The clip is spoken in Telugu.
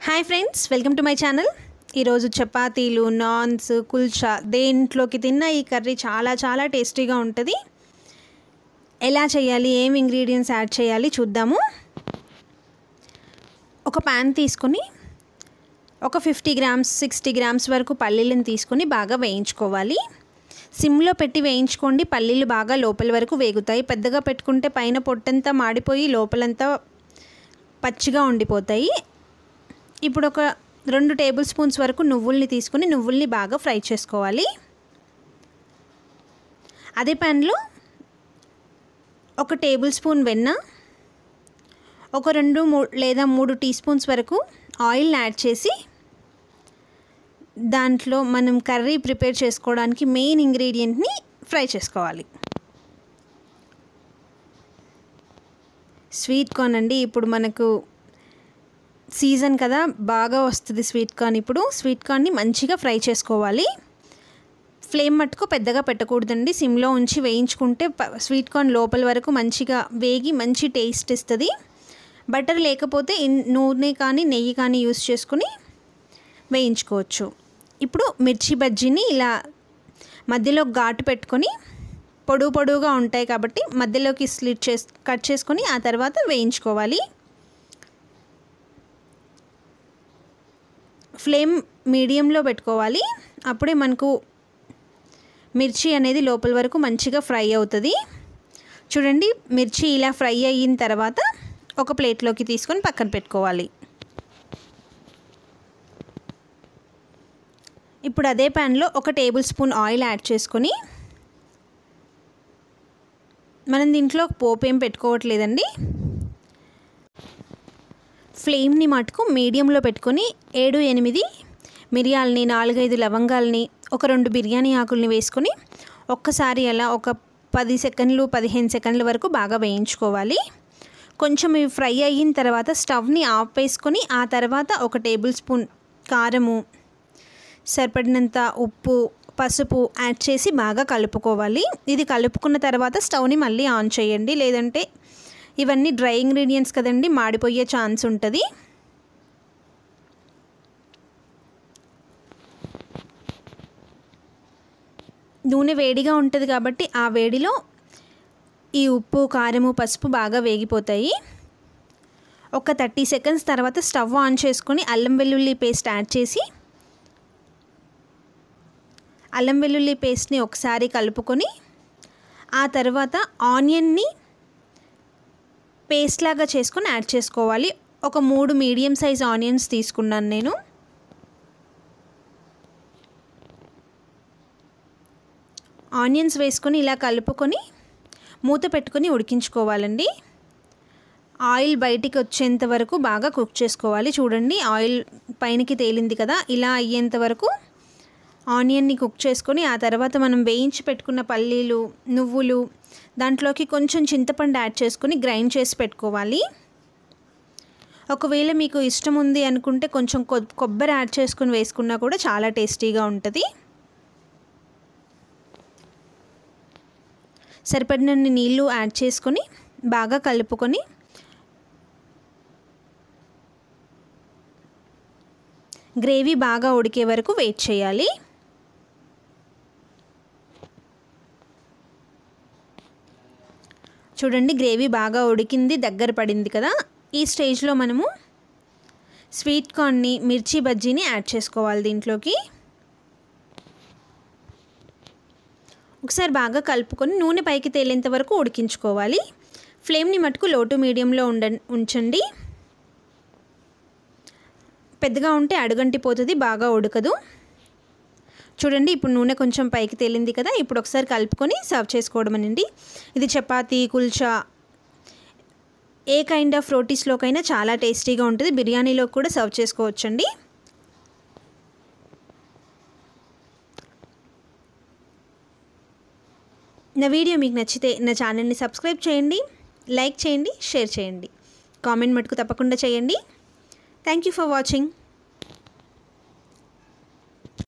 hi friends welcome to my channel ఈరోజు చపాతీలు నాన్స్ కుల్చా దేంట్లోకి తిన్న ఈ కర్రీ చాలా చాలా టేస్టీగా ఉంటుంది ఎలా చేయాలి ఏం ఇంగ్రీడియంట్స్ యాడ్ చేయాలి చూద్దాము ఒక ప్యాన్ తీసుకొని ఒక ఫిఫ్టీ గ్రామ్స్ సిక్స్టీ గ్రామ్స్ వరకు పల్లీలను తీసుకొని బాగా వేయించుకోవాలి సిమ్లో పెట్టి వేయించుకోండి పల్లీలు బాగా లోపల వరకు వేగుతాయి పెద్దగా పెట్టుకుంటే పైన పొట్టంతా మాడిపోయి లోపలంతా పచ్చిగా ఉండిపోతాయి ఇప్పుడు ఒక రెండు టేబుల్ స్పూన్స్ వరకు నువ్వుల్ని తీసుకుని నువ్వుల్ని బాగా ఫ్రై చేసుకోవాలి అదే ప్యాన్లో ఒక టేబుల్ స్పూన్ వెన్న ఒక రెండు మూ లేదా మూడు టీ స్పూన్స్ వరకు ఆయిల్ యాడ్ చేసి దాంట్లో మనం కర్రీ ప్రిపేర్ చేసుకోవడానికి మెయిన్ ఇంగ్రీడియంట్ని ఫ్రై చేసుకోవాలి స్వీట్ కార్న్ అండి ఇప్పుడు మనకు సీజన్ కదా బాగా వస్తుంది స్వీట్ కార్న్ ఇప్పుడు స్వీట్ కార్న్ని మంచిగా ఫ్రై చేసుకోవాలి ఫ్లేమ్ మట్టుకు పెద్దగా పెట్టకూడదండి సిమ్లో ఉంచి వేయించుకుంటే స్వీట్ కార్న్ లోపల వరకు మంచిగా వేగి మంచి టేస్ట్ ఇస్తుంది బటర్ లేకపోతే నూనె కానీ నెయ్యి కానీ యూస్ చేసుకుని వేయించుకోవచ్చు ఇప్పుడు మిర్చి బజ్జీని ఇలా మధ్యలో ఘాటు పెట్టుకొని పొడుగు పొడుగుగా ఉంటాయి కాబట్టి మధ్యలోకి స్లిట్ చేసి కట్ చేసుకొని ఆ తర్వాత వేయించుకోవాలి ఫ్లేమ్ మీడియంలో పెట్టుకోవాలి అప్పుడే మనకు మిర్చి అనేది లోపల వరకు మంచిగా ఫ్రై అవుతుంది చూడండి మిర్చి ఇలా ఫ్రై అయిన తర్వాత ఒక ప్లేట్లోకి తీసుకొని పక్కన పెట్టుకోవాలి ఇప్పుడు అదే ప్యాన్లో ఒక టేబుల్ స్పూన్ ఆయిల్ యాడ్ చేసుకొని మనం దీంట్లో పోపు ఏం పెట్టుకోవట్లేదండి ఫ్లేమ్ని మటుకు మీడియంలో పెట్టుకొని ఏడు ఎనిమిది మిరియాలని నాలుగైదు లవంగాల్ని ఒక రెండు బిర్యానీ ఆకుల్ని వేసుకొని ఒక్కసారి అలా ఒక పది సెకండ్లు పదిహేను సెకండ్ల వరకు బాగా వేయించుకోవాలి కొంచెం ఇవి ఫ్రై అయిన తర్వాత స్టవ్ని ఆఫ్ వేసుకొని ఆ తర్వాత ఒక టేబుల్ స్పూన్ కారము సరిపడినంత ఉప్పు పసుపు యాడ్ చేసి బాగా కలుపుకోవాలి ఇది కలుపుకున్న తర్వాత స్టవ్ని మళ్ళీ ఆన్ చేయండి లేదంటే ఇవన్నీ డ్రై ఇంగ్రీడియంట్స్ కదండి మాడిపోయే ఛాన్స్ ఉంటుంది నూనె వేడిగా ఉంటుంది కాబట్టి ఆ వేడిలో ఈ ఉప్పు కారము పసుపు బాగా వేగిపోతాయి ఒక థర్టీ సెకండ్స్ తర్వాత స్టవ్ ఆన్ చేసుకొని అల్లం వెల్లుల్లి పేస్ట్ యాడ్ చేసి అల్లం వెల్లుల్లి పేస్ట్ని ఒకసారి కలుపుకొని ఆ తర్వాత ఆనియన్ని పేస్ట్ లాగా చేసుకొని యాడ్ చేసుకోవాలి ఒక మూడు మీడియం సైజ్ ఆనియన్స్ తీసుకున్నాను నేను ఆనియన్స్ వేసుకొని ఇలా కలుపుకొని మూత పెట్టుకొని ఉడికించుకోవాలండి ఆయిల్ బయటికి వచ్చేంత వరకు బాగా కుక్ చేసుకోవాలి చూడండి ఆయిల్ పైనకి తేలింది కదా ఇలా అయ్యేంత వరకు ఆనియన్ని కుక్ చేసుకొని ఆ తర్వాత మనం వేయించి పెట్టుకున్న పల్లీలు నువ్వులు దాంట్లోకి కొంచెం చింతపండు యాడ్ చేసుకొని గ్రైండ్ చేసి పెట్టుకోవాలి ఒకవేళ మీకు ఇష్టం ఉంది అనుకుంటే కొంచెం కొబ్బరి యాడ్ చేసుకుని వేసుకున్నా కూడా చాలా టేస్టీగా ఉంటుంది సరిపడినన్ని నీళ్ళు యాడ్ చేసుకొని బాగా కలుపుకొని గ్రేవీ బాగా ఉడికే వరకు వెయిట్ చేయాలి చూడండి గ్రేవీ బాగా ఉడికింది దగ్గర పడింది కదా ఈ స్టేజ్లో మనము స్వీట్ కార్న్ని మిర్చి బజ్జీని యాడ్ చేసుకోవాలి దీంట్లోకి ఒకసారి బాగా కలుపుకొని నూనె పైకి తేలేంత వరకు ఉడికించుకోవాలి ఫ్లేమ్ని మటుకు లో టు మీడియంలో ఉండ ఉంచండి పెద్దగా ఉంటే అడుగంటిపోతుంది బాగా ఉడకదు చూడండి ఇప్పుడు నూనె కొంచెం పైకి తేలింది కదా ఇప్పుడు ఒకసారి కలుపుకొని సర్వ్ చేసుకోవడం అనండి ఇది చపాతీ కుల్చా ఏ కైండ్ ఆఫ్ రోటీస్లోకైనా చాలా టేస్టీగా ఉంటుంది బిర్యానీలో కూడా సర్వ్ చేసుకోవచ్చండి నా వీడియో మీకు నచ్చితే నా ఛానల్ని సబ్స్క్రైబ్ చేయండి లైక్ చేయండి షేర్ చేయండి కామెంట్ మటుకు తప్పకుండా చేయండి థ్యాంక్ యూ ఫర్ వాచింగ్